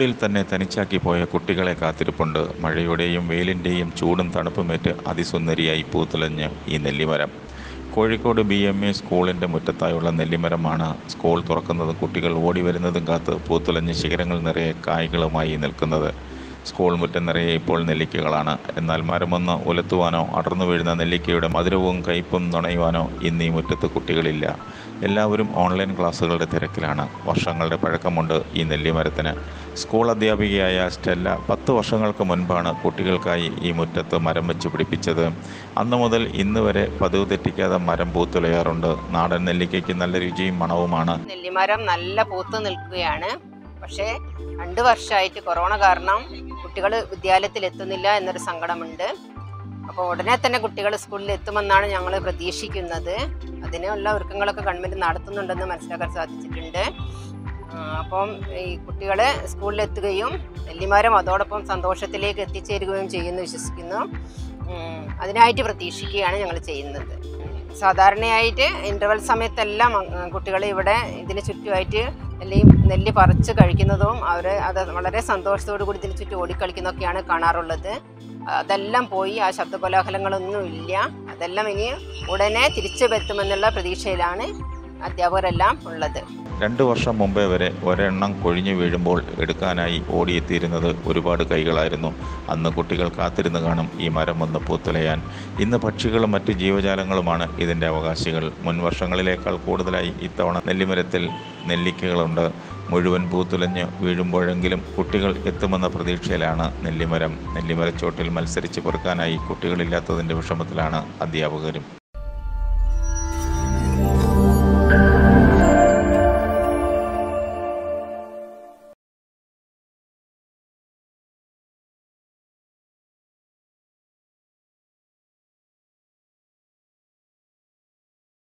വീട്ടിനുള്ളിൽ തന്നെ തനിച്ചാക്കി പോയ കുട്ടികളെ കാത്തിരിപ്പുണ്ട് മഴയുടെയും വെയിലിൻ്റെയും ചൂടും തണുപ്പുമേറ്റ് അതിസുന്ദരിയായി പൂത്തുലഞ്ഞ് ഈ നെല്ലിമരം കോഴിക്കോട് ബി എം എ സ്കൂളിൻ്റെ മുറ്റത്തായുള്ള നെല്ലിമരമാണ് സ്കൂൾ തുറക്കുന്നതും കുട്ടികൾ ഓടി വരുന്നതും കാത്ത് പൂത്തുലഞ്ഞ് ശിഖരങ്ങൾ നിറയെ കായ്കളുമായി നിൽക്കുന്നത് സ്കൂൾ മുറ്റം നിറയെ ഇപ്പോൾ നെല്ലിക്കകളാണ് എന്നാൽ മരമൊന്ന് ഉലത്തുവാനോ അടർന്നു വീഴുന്ന നെല്ലിക്കയുടെ മധുരവും കയ്പും നുണയുവാനോ ഇന്ന് ഈ മുറ്റത്ത് കുട്ടികളില്ല എല്ലാവരും ഓൺലൈൻ ക്ലാസ്സുകളുടെ തിരക്കിലാണ് വർഷങ്ങളുടെ പഴക്കമുണ്ട് ഈ നെല്ലിമരത്തിന് സ്കൂൾ അധ്യാപികയായ സ്റ്റെല്ല പത്ത് വർഷങ്ങൾക്ക് മുൻപാണ് കുട്ടികൾക്കായി ഈ മുറ്റത്ത് മരം വെച്ച് പിടിപ്പിച്ചത് അന്നു മുതൽ ഇന്ന് വരെ പതിവ് തെറ്റിക്കാതെ മരം പൂത്തുലയാറുണ്ട് നാടൻ നെല്ലിക്കയ്ക്ക് നല്ല രുചിയും മണവുമാണ് നെല്ലിമരം നല്ല പൂത്ത് നിൽക്കുകയാണ് പക്ഷേ രണ്ട് വർഷമായിട്ട് കൊറോണ കാരണം കുട്ടികൾ വിദ്യാലയത്തിൽ എത്തുന്നില്ല എന്നൊരു സങ്കടമുണ്ട് അപ്പോൾ ഉടനെ തന്നെ കുട്ടികൾ സ്കൂളിൽ എത്തുമെന്നാണ് ഞങ്ങൾ പ്രതീക്ഷിക്കുന്നത് അതിനുള്ള ഒരുക്കങ്ങളൊക്കെ ഗവൺമെൻറ് നടത്തുന്നുണ്ടെന്ന് മനസ്സിലാക്കാൻ സാധിച്ചിട്ടുണ്ട് ആ, അപ്പം ഈ കുട്ടികൾ സ്കൂളിൽ എത്തുകയും നെല്ലിമരം അതോടൊപ്പം സന്തോഷത്തിലേക്ക് എത്തിച്ചേരുകയും ചെയ്യുമെന്ന് വിശ്വസിക്കുന്നു ഉം, അതിനായിട്ട് പ്രതീക്ഷിക്കുകയാണ് ഞങ്ങൾ ചെയ്യുന്നത് സാധാരണയായിട്ട് ഇൻ്റർവെൽ സമയത്തെല്ലാം കുട്ടികൾ ഇവിടെ ഇതിന് ചുറ്റുമായിട്ട് നെല്ലി നെല്ല് പറിച്ച് കഴിക്കുന്നതും അവർ അത് വളരെ സന്തോഷത്തോടു കൂടി ഇതിന് ചുറ്റും ഓടിക്കളിക്കുന്നതൊക്കെയാണ് കാണാറുള്ളത് അതെല്ലാം പോയി ആ ശബ്ദകോലാഹലങ്ങളൊന്നും ഇല്ല അതെല്ലാം ഇനി ഉടനെ തിരിച്ചു വരുത്തുമെന്നുള്ള പ്രതീക്ഷയിലാണ് അധ്യാപകരെല്ലാം ഉള്ളത് രണ്ട് വർഷം മുമ്പേ വരെ ഒരെണ്ണം കൊഴിഞ്ഞു വീഴുമ്പോൾ എടുക്കാനായി ഓടിയെത്തിയിരുന്നത് ഒരുപാട് കൈകളായിരുന്നു അന്ന് കുട്ടികൾ കാത്തിരുന്ന് കാണും ഈ മരം ഒന്ന് പൂത്തുലയാൻ ഇന്ന് പക്ഷികളും മറ്റ് ജീവജാലങ്ങളുമാണ് ഇതിൻ്റെ അവകാശികൾ മുൻ വർഷങ്ങളിലേക്കാൾ കൂടുതലായി ഇത്തവണ നെല്ലിമരത്തിൽ നെല്ലിക്കകളുണ്ട് മുഴുവൻ പൂത്തുലഞ്ഞ് വീഴുമ്പോഴെങ്കിലും കുട്ടികൾ എത്തുമെന്ന പ്രതീക്ഷയിലാണ് നെല്ലിമരം നെല്ലിമരച്ചോട്ടിൽ മത്സരിച്ച് പെറുക്കാനായി കുട്ടികളില്ലാത്തതിൻ്റെ വിഷമത്തിലാണ് അധ്യാപകരും